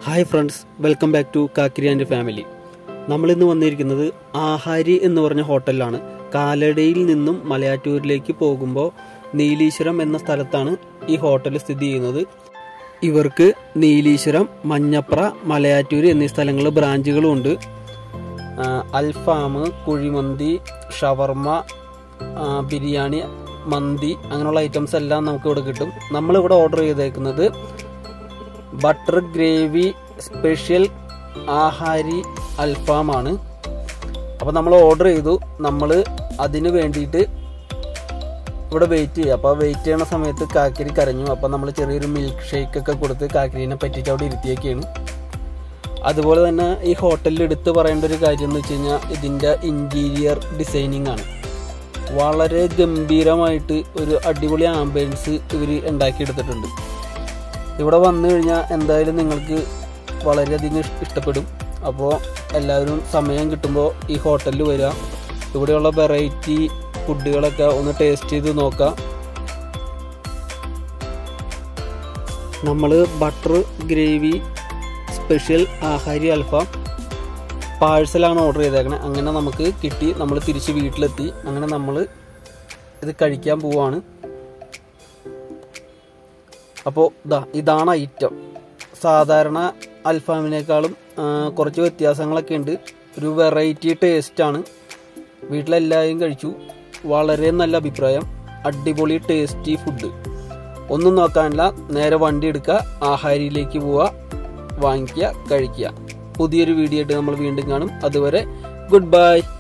hi friends welcome back to കാക്കിരി and family നമ്മളിന്ന് വന്നിരിക്കുന്നത് ആഹാരി എന്ന് പറഞ്ഞ ഹോട്ടലിലാണ് കാലടയിൽ നിന്നും മലയാറ്റൂരിലേക്ക് പോകുമ്പോൾ നീലീശ്വരം എന്ന സ്ഥലത്താണ് ഈ ഹോട്ടൽ സ്ഥിതി ചെയ്യുന്നത് ഇവർക്ക് നീലീശ്വരം മഞ്ഞപ്ര മലയാറ്റൂർ എന്നീ സ്ഥലങ്ങളിൽ ബ്രാഞ്ചുകളും ഉണ്ട് ആ, അൽഫാം കുഴിമന്തി ഷവർമ ആ, ബിരിയാണി മന്തി അങ്ങനെയുള്ള ഐറ്റംസ് എല്ലാം നമുക്ക് ഇവിടെ കിട്ടും നമ്മളിവിടെ ഓർഡർ ചെയ്തേക്കുന്നത് ബട്ടർ ഗ്രേവി സ്പെഷ്യൽ ആഹാരി അൽഫാമാണ് അപ്പോൾ നമ്മൾ ഓർഡർ ചെയ്തു നമ്മൾ അതിന് വേണ്ടിയിട്ട് ഇവിടെ വെയിറ്റ് ചെയ്യുക അപ്പോൾ വെയിറ്റ് ചെയ്യണ സമയത്ത് കാക്കിരി കരഞ്ഞു അപ്പോൾ നമ്മൾ ചെറിയൊരു മിൽക്ക് ഷേക്ക് ഒക്കെ കൊടുത്ത് കാക്കിരീനെ പറ്റിച്ച് അവിടെ ഇരുത്തിയൊക്കെയാണ് അതുപോലെ തന്നെ ഈ ഹോട്ടലിൽ എടുത്ത് പറയേണ്ട ഒരു കാര്യം എന്ന് വെച്ച് കഴിഞ്ഞാൽ ഇതിൻ്റെ ഇൻറ്റീരിയർ ഡിസൈനിങ് ആണ് വളരെ ഗംഭീരമായിട്ട് ഒരു അടിപൊളി ആംബിയൻസ് ഇവർ ഉണ്ടാക്കിയെടുത്തിട്ടുണ്ട് ഇവിടെ വന്നു കഴിഞ്ഞാൽ എന്തായാലും നിങ്ങൾക്ക് വളരെയധികം ഇഷ്- ഇഷ്ടപ്പെടും അപ്പോൾ എല്ലാവരും സമയം കിട്ടുമ്പോൾ ഈ ഹോട്ടലിൽ വരിക ഇവിടെയുള്ള വെറൈറ്റി ഫുഡുകളൊക്കെ ഒന്ന് ടേസ്റ്റ് ചെയ്ത് നോക്കാം നമ്മൾ ബട്ടർ ഗ്രേവി സ്പെഷ്യൽ ആഹാരി അൽഫാം പാഴ്സലാണ് ഓർഡർ ചെയ്തേക്കണേ അങ്ങനെ നമുക്ക് കിട്ടി നമ്മൾ തിരിച്ച് വീട്ടിലെത്തി അങ്ങനെ നമ്മൾ ഇത് കഴിക്കാൻ പോവാണ് അപ്പോൾ ഇതാ ഇതാണ് ഐറ്റം സാധാരണ അൽഫാമിനേക്കാളും ആ, കുറച്ച് വ്യത്യാസങ്ങളൊക്കെ ഉണ്ട് ഒരു വെറൈറ്റി ടേസ്റ്റാണ് വീട്ടിലെല്ലാവരും കഴിച്ചു വളരെ നല്ല അഭിപ്രായം അടിപൊളി ടേസ്റ്റി ഫുഡ് ഒന്നും നോക്കാനില്ല നേരെ വണ്ടി എടുക്കുക ആഹാരിയിലേക്ക് പോവുക വാങ്ങിക്കുക കഴിക്കുക പുതിയൊരു വീഡിയോ ആയിട്ട് നമ്മൾ വീണ്ടും കാണും അതുവരെ ഗുഡ് ബൈ